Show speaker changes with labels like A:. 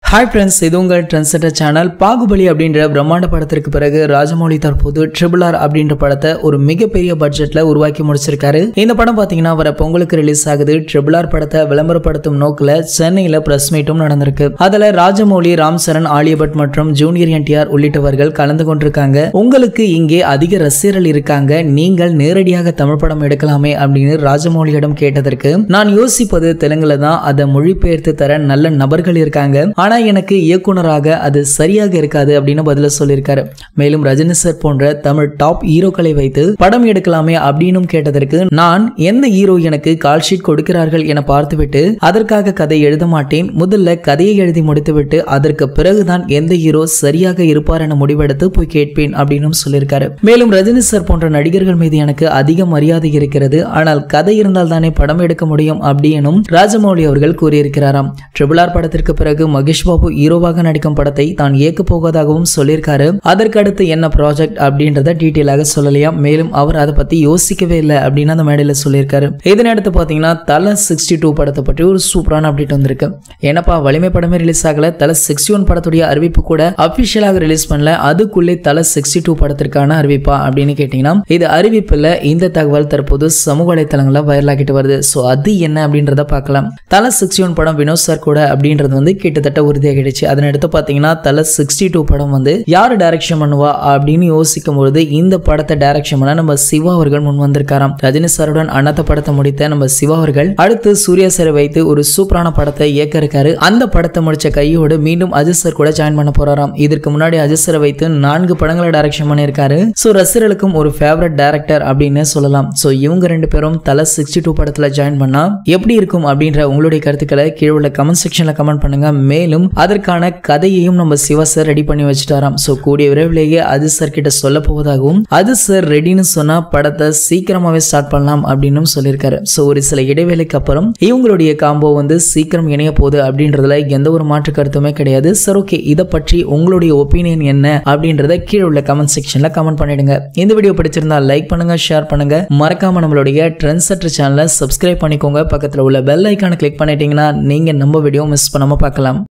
A: hi friends இது உங்கள் trend செட்டர் channel Baahubali அப்படின்ற பிரம்மாண்ட படத்திற்கு பிறகு ராஜமௌழி தற்போது ட்ரிபிள் ஆர் அப்படின்ற படத்தை ஒரு மிகப்பெரிய பட்ஜெட்ல உருவாக்கி முடிச்சிருக்காரு இந்த படம் பார்த்தீங்கன்னா வர பொங்கலுக்கு ரிலீஸ் ஆகுது ட்ரிபிள் ஆர் படத்தை விளம்பரப்படுத்தும் நோக்கில் சென்னையில் பிரஸ் மீட்டும் நடந்திருக்கு அதில் ராஜமௌழி ராம் சரண் ஆலியா பட் மற்றும் ஜூனியர் என்டிஆர் உள்ளிட்டவர்கள் கலந்து கொண்டிருக்காங்க உங்களுக்கு இங்கே அதிக ரசிகர்கள் இருக்காங்க நீங்கள் நேரடியாக தமிழ் படம் எடுக்கலாமே அப்படின்னு ராஜமௌலியிடம் கேட்டதற்கு நான் யோசிப்பது தெலுங்குல தான் அதை மொழிபெயர்த்து தர நல்ல நபர்கள் இருக்காங்க ஆனா எனக்கு இயக்குனராக அது சரியாக இருக்காது அப்படின்னு பதில சொல்லியிருக்காரு மேலும் ரஜினி சார் போன்ற தமிழ் டாப் ஹீரோக்களை வைத்து படம் எடுக்கலாமே அப்படின்னும் கேட்டதற்கு நான் எந்த ஹீரோ எனக்கு கால் ஷீட் கொடுக்கிறார்கள் என பார்த்துவிட்டு அதற்காக கதை எழுத மாட்டேன் முதல்ல கதையை எழுதி முடித்துவிட்டு அதற்கு பிறகுதான் எந்த ஹீரோ சரியாக இருப்பார் என முடிவெடுத்து போய் கேட்பேன் அப்படின்னு சொல்லியிருக்காரு மேலும் ரஜினி சார் போன்ற நடிகர்கள் மீது எனக்கு அதிக மரியாதை இருக்கிறது ஆனால் கதை இருந்தால் தானே படம் எடுக்க முடியும் அப்படின்னும் ராஜமௌலி அவர்கள் கூறியிருக்கிறாராம் ட்ரிபிள் ஆர் படத்திற்கு பிறகு மகேஷ் பாபு ஹீரோவாக நடிக்கும் படத்தை தான் இயக்க போவதாகவும் சொல்லியிருக்காரு அதற்கு அடுத்து என்ன ப்ராஜெக்ட் அப்படின்றத டீட்டெயிலாக சொல்லலையா மேலும் அவர் அதை பத்தி யோசிக்கவே இல்லை அப்படின்னு அந்த மேடையில் சொல்லியிருக்காரு இதனடுத்து பார்த்தீங்கன்னா தலை சிக்ஸ்டி டூ படத்தை பற்றி ஒரு சூப்பரான அப்டேட் வந்திருக்கு ஏன்னப்பா வலிமை படமே ரிலீஸ் ஆகல தலை சிக்ஸ்டி ஒன் படத்துடைய அறிவிப்பு கூட அபிஷியலாக ரிலீஸ் பண்ணல அதுக்குள்ளே தலை சிக்ஸ்டி டூ படத்திற்கான அறிவிப்பா அப்படின்னு கேட்டீங்கன்னா இது அறிவிப்பில் இந்த தகவல் தற்போது சமூக வலைத்தளங்களில் வைரலாகிட்டு வருது ஸோ அது என்ன அப்படின்றத பார்க்கலாம் தலை சிக்ஸ்டி ஒன் படம் வினோத் சார் கூட அப்படின்றது வந்து கிட்டத்தட்ட உறுதியாகிடுச்சு அதனை அடுத்து பார்த்தீங்கன்னா தலை சிக்ஸ்டி டூ படம் வந்து யார் டைரக்ஷன் பண்ணுவா அப்படின்னு யோசிக்கும் பொழுது இந்த படத்தை டைரக்ஷன் பண்ண நம்ம சிவா அவர்கள் முன் வந்திருக்காராம் ரஜினி சாருடன் அண்ணாத்த படத்தை முடித்த நம்ம சிவா அவர்கள் அடுத்து சூர்யா சாரை வைத்து ஒரு சூப்பரான படத்தை இயக்க இருக்காரு அந்த படத்தை முடிச்ச கையோடு மீண்டும் அஜித் சார் கூட ஜாயின் பண்ண போறாராம் இதற்கு முன்னாடி அஜித் சாரை வைத்து நான்கு படங்களை டைரக்ஷன் பண்ணியிருக்காரு ஸோ ரசிகர்களுக்கும் ஒரு ஃபேவரட் டைரக்டர் அப்படின்னு சொல்லலாம் ஸோ இவங்க ரெண்டு பேரும் தலை சிக்ஸ்டி டூ படத்தில் ஜாயின் பண்ணா எப்படி இருக்கும் அப்படின்ற உங்களுடைய கருத்துக்களை கீழே உள்ள கமெண்ட் செக்ஷன்ல கமெண்ட் பண்ணுங்க மேலும் அதற்கான கதையையும் நம்ம சிவா சார் ரெடி பண்ணி வச்சுட்டாராம் ஸோ கூடிய விரைவிலேயே அஜித் சார் கிட்ட சொல்ல போவதாகவும் அஜித் சார் ரெடின்னு சொன்னா படத்தை சீக்கிரமாவே ஸ்டார்ட் பண்ணலாம் அப்படின்னு சொல்லியிருக்காரு ஸோ ஒரு சில இடைவேளைக்கு அப்புறம் இவங்களுடைய காம்போ வந்து சீக்கிரம் இணைய போகுது அப்படின்றதுல எந்த ஒரு மாற்று கருத்துமே கிடையாது சார் ஓகே இதை பற்றி உங்களுடைய ஒப்பீனியன் என்ன அப்படின்றத கீழே உள்ள கமெண்ட் செக்ஷன்ல கமெண்ட் பண்ணிடுங்க இந்த வீடியோ பிடிச்சிருந்தா லைக் பண்ணுங்க ஷேர் பண்ணுங்க மறக்காம நம்மளுடைய ட்ரெண்ட் செட்டர் சேனலை சப்ஸ்கிரைப் பண்ணிக்கோங்க பக்கத்தில் உள்ள பெல் ஐக்கானை கிளிக் பண்ணிட்டீங்கன்னா நீங்க நம்ம வீடியோ மிஸ் பண்ணாம பார்க்கலாம்